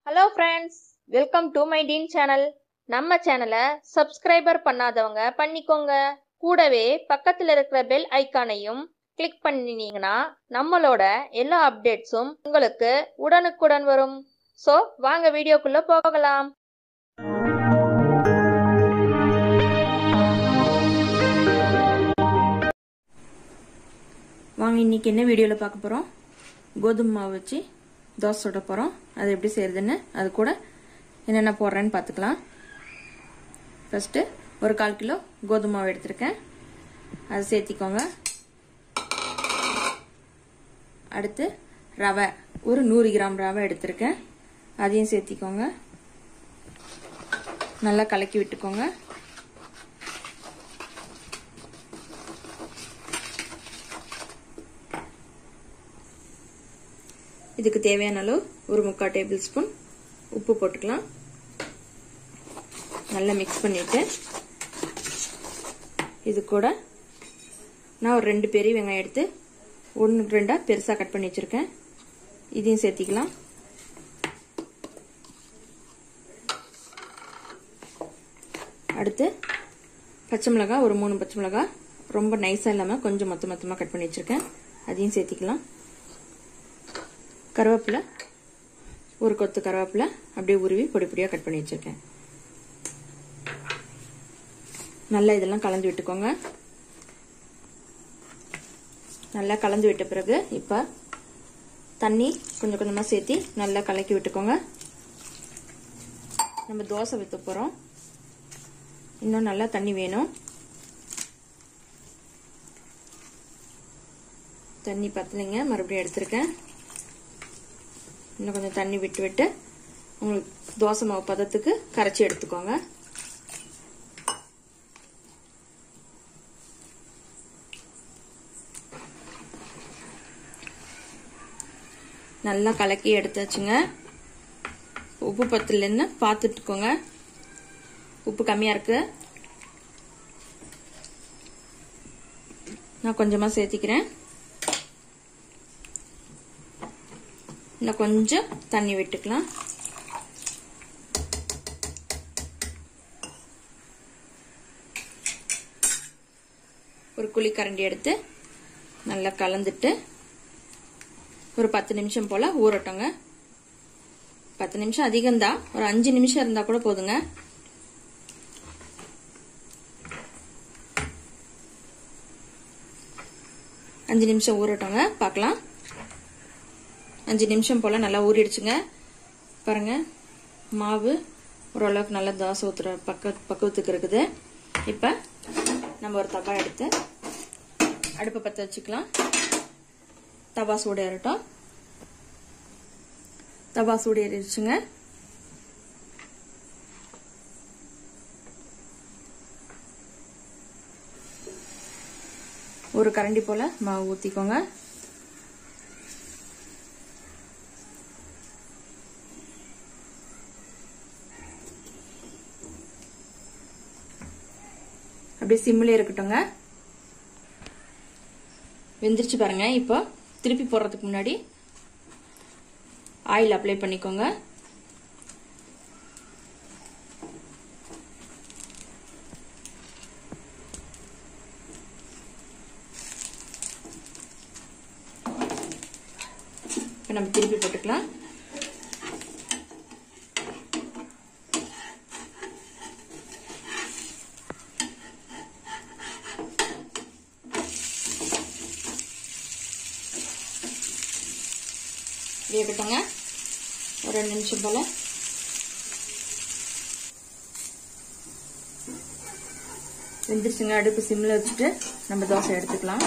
hello friends welcome to my teen channel நம்ம சேனலை subscriber பண்ணாதவங்க பண்ணிக்கோங்க கூடவே பக்கத்தில் இருக்கிற பெல் ஐக்கானையும் கிளிக் பண்ணினீங்கன்னா நம்மளோட எல்லா அப்டேட்ஸும் உங்களுக்கு உடனுக்குடன் வரும் ஸோ வாங்க வீடியோக்குள்ள போகலாம் வாங்க இன்னைக்கு என்ன வீடியோவில் பார்க்க போகிறோம் கோதுமை மாவு வச்சு தோசை சுட போகிறோம் அது எப்படி செய்யறதுன்னு அது கூட என்னென்ன போடுறேன்னு பார்த்துக்கலாம் ஃபஸ்ட்டு ஒரு கால் கிலோ கோதுமை மாவு எடுத்திருக்கேன் அதை சேர்த்திக்கோங்க அடுத்து ரவை ஒரு நூறு கிராம் ரவை எடுத்திருக்கேன் அதையும் சேர்த்திக்கோங்க நல்லா கலக்கி விட்டுக்கோங்க இதுக்கு தேவையான அளவு ஒரு முக்கால் டேபிள் ஸ்பூன் உப்பு போட்டுக்கலாம் நல்லா மிக்ஸ் பண்ணிட்டு இது கூட நான் ஒரு ரெண்டு பெரிய வெங்காயம் எடுத்து ஒன்று ரெண்டாக பெருசாக கட் பண்ணி வச்சுருக்கேன் இதையும் சேர்த்திக்கலாம் அடுத்து பச்சை மிளகாய் ஒரு மூணு பச்சை மிளகாய் ரொம்ப நைஸாக இல்லாமல் கொஞ்சம் மொத்த மொத்தமாக கட் பண்ணி வச்சுருக்கேன் அதையும் சேர்த்திக்கலாம் கருவேப்பிலை ஒரு கொத்து கருவேப்பிலை அப்படியே உருவி பொடி பொடியாக கட் பண்ணி வச்சுருக்கேன் நல்லா இதெல்லாம் கலந்து விட்டுக்கோங்க நல்லா கலந்து விட்ட பிறகு இப்போ தண்ணி கொஞ்சம் கொஞ்சமாக சேர்த்தி நல்லா கலக்கி விட்டுக்கோங்க நம்ம தோசை வைத்த போகிறோம் இன்னும் நல்லா தண்ணி வேணும் தண்ணி பத்தலைங்க மறுபடியும் எடுத்திருக்கேன் இன்னும் கொஞ்சம் தண்ணி விட்டு விட்டு உங்களுக்கு தோசை மாவு பதத்துக்கு கரைச்சி எடுத்துக்கோங்க நல்லா கலக்கி எடுத்தாச்சுங்க உப்பு பத்துலன்னு பார்த்துட்டுக்கோங்க உப்பு கம்மியாக இருக்கு நான் கொஞ்சமாக சேர்த்திக்கிறேன் இன்னும் கொஞ்சம் தண்ணி விட்டுக்கலாம் ஒரு குழிக்கரண்டி எடுத்து நல்லா கலந்துட்டு ஒரு பத்து நிமிஷம் போல ஊறட்டோங்க பத்து நிமிஷம் அதிகம்தான் ஒரு அஞ்சு நிமிஷம் இருந்தா கூட போதுங்க அஞ்சு நிமிஷம் ஊறட்டோங்க பார்க்கலாம் அஞ்சு நிமிஷம் போல் நல்லா ஊறிடுச்சுங்க பாருங்க மாவு ஓரளவுக்கு நல்லா தோசை ஊற்றுற பக்க பக்குவத்துக்கு இருக்குது இப்போ நம்ம ஒரு தவா எடுத்து அடுப்பை பற்ற வச்சுக்கலாம் தவா சூடு ஏறட்டும் தவா சூடு ஏறிடுச்சுங்க ஒரு கரண்டி போல் மாவு ஊற்றிக்கோங்க அப்படியே சிம்மிலே இருக்கட்டுங்க வெந்திரிச்சு பாருங்க இப்போ திருப்பி போடுறதுக்கு முன்னாடி ஆயில் அப்ளை பண்ணிக்கோங்க இப்போ நம்ம திருப்பி போட்டுக்கலாம் வேகட்டுங்க ஒரு ரெண்டு நிமிஷம் போல வெந்துருச்சுங்க அடுப்பு சிம்மில் வச்சுட்டு நம்ம தோசை எடுத்துக்கலாம்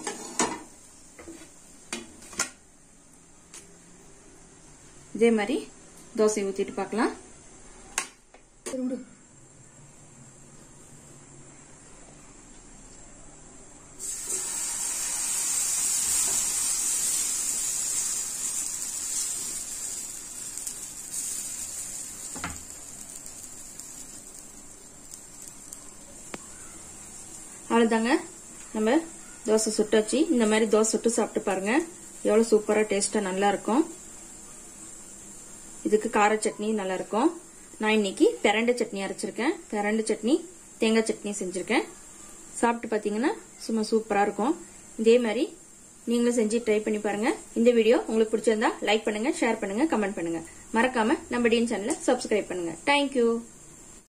இதே மாதிரி தோசை ஊற்றிட்டு பார்க்கலாம் அவ்வளோதாங்க நம்ம தோசை சுட்டு வச்சு இந்த மாதிரி தோசை சுட்டு சாப்பிட்டு பாருங்க எவ்வளோ சூப்பராக டேஸ்ட்டாக நல்லா இருக்கும் இதுக்கு கார சட்னி நல்லா இருக்கும் நான் இன்னைக்கு பிரண்டை சட்னி அரைச்சிருக்கேன் பிரண்டை சட்னி தேங்காய் சட்னி செஞ்சிருக்கேன் சாப்பிட்டு பார்த்தீங்கன்னா சும்மா சூப்பரா இருக்கும் இதே மாதிரி நீங்களும் செஞ்சு ட்ரை பண்ணி பாருங்க இந்த வீடியோ உங்களுக்கு பிடிச்சிருந்தா லைக் பண்ணுங்க ஷேர் பண்ணுங்க கமெண்ட் பண்ணுங்க மறக்காம நம்ம டீன் சேனலை சப்ஸ்கிரைப் பண்ணுங்க தேங்க்யூ